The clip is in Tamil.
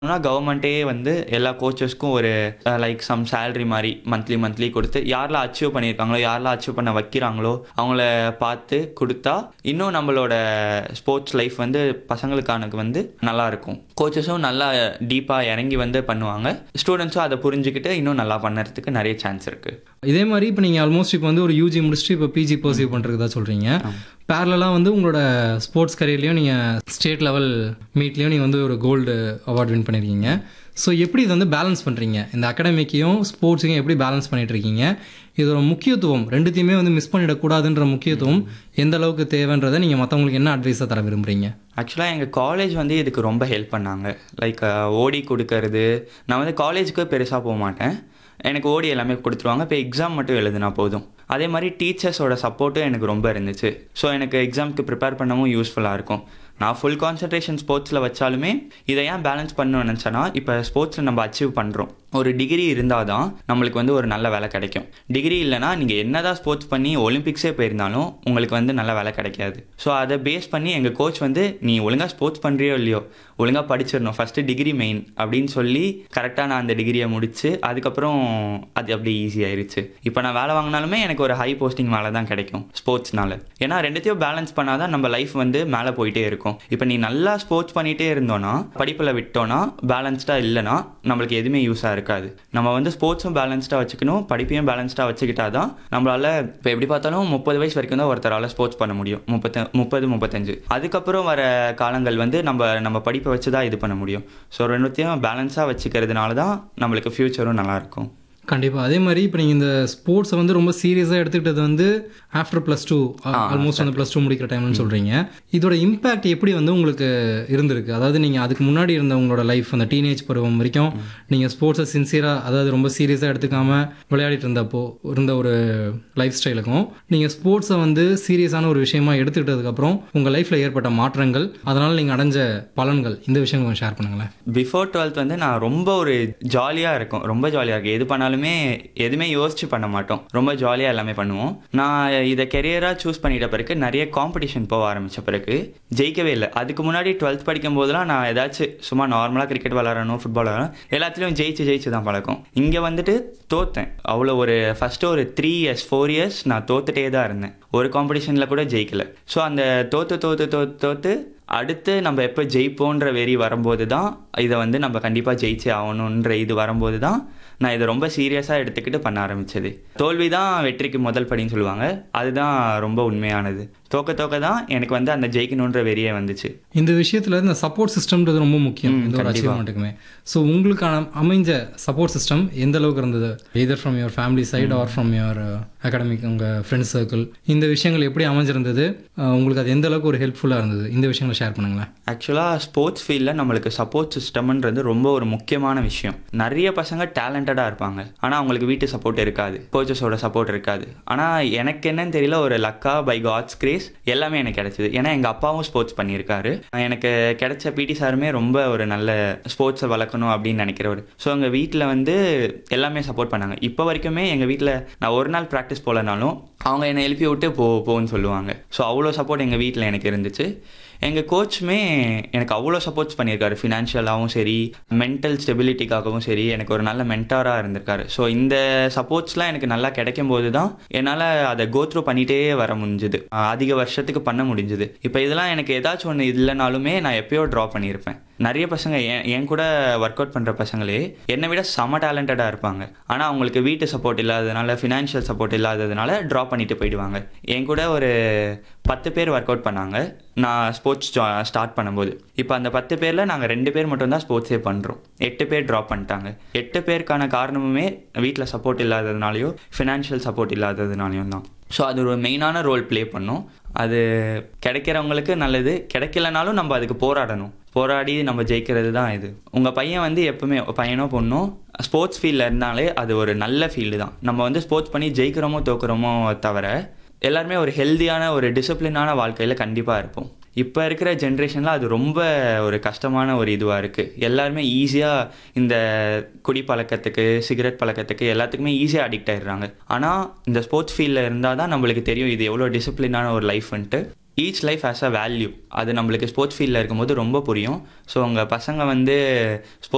ஆனால் கவர்மெண்ட்டே வந்து எல்லா கோச்சஸ்க்கும் ஒரு லைக் சம் சேலரி மாதிரி மந்த்லி மந்த்லி கொடுத்து யாரெல்லாம் அச்சீவ் பண்ணியிருக்காங்களோ யாரெல்லாம் அச்சீவ் பண்ண வைக்கிறாங்களோ அவங்கள பார்த்து கொடுத்தா இன்னும் நம்மளோட ஸ்போர்ட்ஸ் லைஃப் வந்து பசங்களுக்கானக்கு வந்து நல்லா இருக்கும் கோச்சஸும் நல்லா டீப்பாக இறங்கி வந்து பண்ணுவாங்க ஸ்டூடெண்ட்ஸும் அதை புரிஞ்சுக்கிட்டு இன்னும் நல்லா பண்ணுறதுக்கு நிறைய சான்ஸ் இருக்குது இதே மாதிரி இப்போ நீங்கள் ஆல்மோஸ்ட் இப்போ வந்து ஒரு யூஜி முடிச்சுட்டு இப்போ பிஜி பர்சீவ் பண்ணுறதா சொல்கிறீங்க பேரலாக வந்து உங்களோட ஸ்போர்ட்ஸ் கரியர்லேயும் நீங்கள் ஸ்டேட் லெவல் மீட்லேயும் நீங்கள் வந்து ஒரு கோல்டு அவார்ட் வின் பண்ணியிருக்கீங்க ஸோ எப்படி இதை வந்து பேலன்ஸ் பண்ணுறீங்க இந்த அகாடமிக்கையும் ஸ்போர்ட்ஸையும் எப்படி பேலன்ஸ் பண்ணிட்டு இருக்கீங்க இதோட முக்கியத்துவம் ரெண்டுத்தையுமே வந்து மிஸ் பண்ணிடக்கூடாதுன்ற முக்கியத்துவம் எந்த அளவுக்கு தேவைன்றதை நீங்கள் மற்றவங்களுக்கு என்ன அட்வைஸாக தர விரும்புகிறீங்க ஆக்சுவலாக எங்கள் காலேஜ் வந்து இதுக்கு ரொம்ப ஹெல்ப் பண்ணாங்க லைக் ஓடி கொடுக்கறது நான் வந்து காலேஜுக்கு பெருசாக போக மாட்டேன் எனக்கு ஓடி எல்லாமே கொடுத்துருவாங்க இப்போ எக்ஸாம் மட்டும் எழுதுனா போதும் அதே மாதிரி டீச்சர்ஸோட சப்போர்ட்டும் எனக்கு ரொம்ப இருந்துச்சு ஸோ எனக்கு எக்ஸாம்க்கு ப்ரிப்பேர் பண்ணவும் யூஸ்ஃபுல்லாக இருக்கும் நான் ஃபுல் கான்சன்ட்ரேஷன் ஸ்போர்ட்ஸில் வச்சாலுமே இதை ஏன் பேலன்ஸ் பண்ணணும்னு நினச்சேன்னா இப்போ ஸ்போர்ட்ஸில் நம்ம அச்சீவ் பண்ணுறோம் ஒரு டிகிரி இருந்தால் தான் நம்மளுக்கு வந்து ஒரு நல்ல வேலை கிடைக்கும் டிகிரி இல்லைனா நீங்கள் என்னதான் ஸ்போர்ட்ஸ் பண்ணி ஒலிம்பிக்ஸே போயிருந்தாலும் உங்களுக்கு வந்து நல்ல வேலை கிடைக்காது ஸோ அதை பேஸ் பண்ணி எங்கள் கோச் வந்து நீ ஒழுங்காக ஸ்போர்ட்ஸ் பண்ணுறியோ இல்லையோ ஒழுங்காக படிச்சிடணும் ஃபஸ்ட்டு டிகிரி மெயின் அப்படின்னு சொல்லி கரெக்டாக நான் அந்த டிகிரியை முடிச்சு அதுக்கப்புறம் அது அப்படி ஈஸி ஆயிருச்சு இப்போ நான் வேலை வாங்கினாலுமே எனக்கு ஒரு ஹை போஸ்டிங் வேலை தான் கிடைக்கும் ஸ்போர்ட்ஸ்னால ஏன்னா ரெண்டுத்தையும் பேலன்ஸ் பண்ணாதான் நம்ம லைஃப் வந்து மேலே போயிட்டே இருக்கும் இப்போ நீ நல்லா ஸ்போர்ட்ஸ் பண்ணிகிட்டே இருந்தோன்னா படிப்பில் விட்டோன்னா பேலன்ஸ்டாக இல்லைன்னா நம்மளுக்கு எதுவுமே யூஸாக இருக்காது நம்ம வந்து ஸ்போர்ட்ஸும் பேலன்ஸ்டாக வச்சுக்கணும் படிப்பையும் பேலன்ஸ்டாக வச்சுக்கிட்டா தான் நம்மளால் இப்போ எப்படி பார்த்தாலும் முப்பது வயசு வரைக்கும் தான் ஒருத்தரால் ஸ்போர்ட்ஸ் பண்ண முடியும் முப்பத்த முப்பது முப்பத்தஞ்சு அதுக்கப்புறம் வர காலங்கள் வந்து நம்ம நம்ம படிப்பை வச்சு தான் இது பண்ண முடியும் ஸோ ரெண்டுத்தையும் பேலன்ஸாக வச்சுக்கிறதுனால தான் நம்மளுக்கு ஃப்யூச்சரும் நல்லாயிருக்கும் கண்டிப்பாக அதே மாதிரி இப்போ நீங்கள் இந்த ஸ்போர்ட்ஸை வந்து ரொம்ப சீரியஸாக எடுத்துக்கிட்டது வந்து ஆஃப்டர் ப்ளஸ் டூ ஆல்மோஸ்ட் வந்து ப்ளஸ் டூ முடிக்கிற டைம்னு சொல்கிறீங்க இதோட இம்பேக்ட் எப்படி வந்து உங்களுக்கு இருந்திருக்கு அதாவது நீங்கள் அதுக்கு முன்னாடி இருந்த உங்களோட லைஃப் அந்த டீனேஜ் பருவம் வரைக்கும் நீங்கள் ஸ்போர்ட்ஸை சின்சியராக அதாவது ரொம்ப சீரியஸாக எடுத்துக்காம விளையாடிட்டு இருந்தப்போ இருந்த ஒரு லைஃப் ஸ்டைலுக்கும் நீங்கள் ஸ்போர்ட்ஸை வந்து சீரியஸான ஒரு விஷயமா எடுத்துக்கிட்டதுக்கப்புறம் உங்கள் லைஃப்பில் ஏற்பட்ட மாற்றங்கள் அதனால் நீங்கள் அடைஞ்ச பலன்கள் இந்த விஷயம் கொஞ்சம் ஷேர் பண்ணுங்களேன் பிஃபோர் டுவெல்த் வந்து நான் ரொம்ப ஒரு ஜாலியாக இருக்கும் ரொம்ப ஜாலியாக இருக்கும் எது பண்ணாலுமே எதுவுமே யோசிச்சு பண்ண மாட்டோம் ரொம்ப ஜாலியாக எல்லாமே பண்ணுவோம் நான் இதை கெரியராக சூஸ் பண்ணிட்ட பிறகு நிறைய காம்படிஷன் போக ஆரம்பித்த பிறகு ஜெயிக்கவே இல்லை அதுக்கு முன்னாடி டுவெல்த் படிக்கும் போதெல்லாம் நான் ஏதாச்சும் சும்மா நார்மலாக கிரிக்கெட் விளாடணும் ஃபுட்பால் விளாடணும் எல்லாத்துலேயும் ஜெயிச்சு ஜெயிச்சு தான் பழக்கம் இங்கே வந்துட்டு தோத்தேன் அவ்வளோ ஒரு ஃபஸ்ட்டு ஒரு த்ரீ இயர்ஸ் ஃபோர் இயர்ஸ் நான் தோத்துட்டே தான் இருந்தேன் ஒரு காம்படிஷனில் கூட ஜெயிக்கல ஸோ அந்த தோத்து தோத்து தோத்து தோத்து அடுத்து நம்ம எப்போ ஜெயிப்போன்ற வெறி வரும்போது தான் இதை வந்து நம்ம கண்டிப்பாக ஜெயிச்சே ஆகணுன்ற இது வரும்போது தான் நான் இதை ரொம்ப சீரியஸாக எடுத்துக்கிட்டு பண்ண ஆரம்பிச்சது தோல்வி தான் வெற்றிக்கு முதல் படின்னு சொல்லுவாங்க அதுதான் ரொம்ப உண்மையானது தோக்க தோக்க தான் எனக்கு வந்து அந்த ஜெயிக்கணுன்ற வெறியே வந்துச்சு இந்த விஷயத்தில் இந்த சப்போர்ட் சிஸ்டம்ன்றது ரொம்ப முக்கியம் இந்த ஒரு அச்சீவ்மெண்ட்டுக்குமே ஸோ உங்களுக்கான அமைஞ்ச சப்போர்ட் சிஸ்டம் எந்த அளவுக்கு இருந்தது either from your family side or from your academic உங்கள் ஃப்ரெண்ட்ஸ் சர்க்கிள் இந்த விஷயங்கள் எப்படி அமைஞ்சிருந்தது அஹ் உங்களுக்கு அது எந்த அளவுக்கு ஒரு ஹெல்ப்ஃபுல்லாக இருந்தது இந்த விஷயங்களை ஷேர் பண்ணுங்களேன் ஆக்சுவலாக ஸ்போர்ட்ஸ் ஃபீல்டில் நம்மளுக்கு சப்போர்ட் சிஸ்டம்ன்றது ரொம்ப ஒரு முக்கியமான விஷயம் நிறைய பசங்க டேலண்டடாக இருப்பாங்க ஆனால் அவங்களுக்கு வீட்டு சப்போர்ட் இருக்காது கோச்சஸோட சப்போர்ட் இருக்காது ஆனால் எனக்கு என்னன்னு தெரியல ஒரு லக்கா பை காட்ஸ் கிரேஸ் எல்லாமே எனக்கு கிடைச்சிது ஏன்னா எங்கள் அப்பாவும் ஸ்போர்ட்ஸ் பண்ணியிருக்காரு எனக்கு கிடைச்ச பிடி சாருமே ரொம்ப ஒரு நல்ல ஸ்போர்ட்ஸை வளர்க்கணும் அப்படின்னு நினைக்கிறவர் ஸோ எங்கள் வீட்டில் வந்து எல்லாமே சப்போர்ட் பண்ணாங்க இப்போ வரைக்குமே எங்கள் வீட்டில் நான் ஒரு நாள் ப்ராக்டிஸ் போகலனாலும் அவங்க என்னை எழுப்பி விட்டு போ போன்னு சொல்லுவாங்க ஸோ அவ்வளோ சப்போர்ட் எங்கள் வீட்டில் எனக்கு இருந்துச்சு எங்கள் கோச்சுமே எனக்கு அவ்வளோ சப்போர்ட்ஸ் பண்ணியிருக்காரு ஃபினான்ஷியலாகவும் சரி மென்டல் ஸ்டெபிலிட்டிக்காகவும் சரி எனக்கு ஒரு நல்ல மென்டாராக இருந்திருக்காரு ஸோ இந்த சப்போர்ட்ஸ்லாம் எனக்கு நல்லா கிடைக்கும் போது தான் என்னால் அதை கோ த்ரூ பண்ணிகிட்டே வர முடிஞ்சுது அதிக வருஷத்துக்கு பண்ண முடிஞ்சுது இப்போ இதெல்லாம் எனக்கு ஏதாச்சும் ஒன்று இல்லைனாலுமே நான் எப்பயோ ட்ரா பண்ணியிருப்பேன் நிறைய பசங்க என் என் கூட ஒர்க் அவுட் பண்ணுற பசங்களே என்னை விட செம டேலண்டடாக இருப்பாங்க ஆனால் அவங்களுக்கு வீட்டு சப்போர்ட் இல்லாததுனால ஃபினான்ஷியல் சப்போர்ட் இல்லாததுனால ட்ரா பண்ணிட்டு போயிடுவாங்க என் கூட ஒரு பத்து பேர் ஒர்க் அவுட் பண்ணாங்க நான் ஸ்போர்ட்ஸ் ஸ்டார்ட் பண்ணும்போது இப்போ அந்த பத்து பேரில் நாங்கள் ரெண்டு பேர் மட்டும்தான் ஸ்போர்ட்ஸே பண்ணுறோம் எட்டு பேர் ட்ராப் பண்ணிட்டாங்க எட்டு பேருக்கான காரணமுமே வீட்டில் சப்போர்ட் இல்லாததுனாலையோ ஃபினான்ஷியல் சப்போர்ட் இல்லாததுனாலையும் தான் ஸோ அது ஒரு மெயினான ரோல் ப்ளே பண்ணும் அது கிடைக்கிறவங்களுக்கு நல்லது கிடைக்கலனாலும் நம்ம அதுக்கு போராடணும் போராடி நம்ம ஜெயிக்கிறது தான் இது உங்கள் பையன் வந்து எப்பவுமே பையனோ பொண்ணோ ஸ்போர்ட்ஸ் ஃபீல்டில் இருந்தாலே அது ஒரு நல்ல ஃபீல்டு தான் நம்ம வந்து ஸ்போர்ட்ஸ் பண்ணி ஜெயிக்கிறோமோ தோக்குறோமோ தவிர எல்லாருமே ஒரு ஹெல்த்தியான ஒரு டிசிப்ளினான வாழ்க்கையில் கண்டிப்பாக இருப்போம் இப்போ இருக்கிற ஜென்ரேஷனில் அது ரொம்ப ஒரு கஷ்டமான ஒரு இதுவாக இருக்குது எல்லாருமே ஈஸியாக இந்த குடி பழக்கத்துக்கு சிகரெட் பழக்கத்துக்கு எல்லாத்துக்குமே ஈஸியாக அடிக்ட் ஆயிடுறாங்க ஆனால் இந்த ஸ்போர்ட்ஸ் ஃபீல்டில் இருந்தால் தான் நம்மளுக்கு தெரியும் இது எவ்வளோ டிசிப்ளினான ஒரு லைஃப்ன்ட்டு each life has a value அது நம்மளுக்கு ஸ்போர்ட்ஸ் ஃபீல்டில் இருக்கும்போது ரொம்ப புரியும் ஸோ உங்கள் பசங்க வந்து ஸ்போர்ட்ஸ்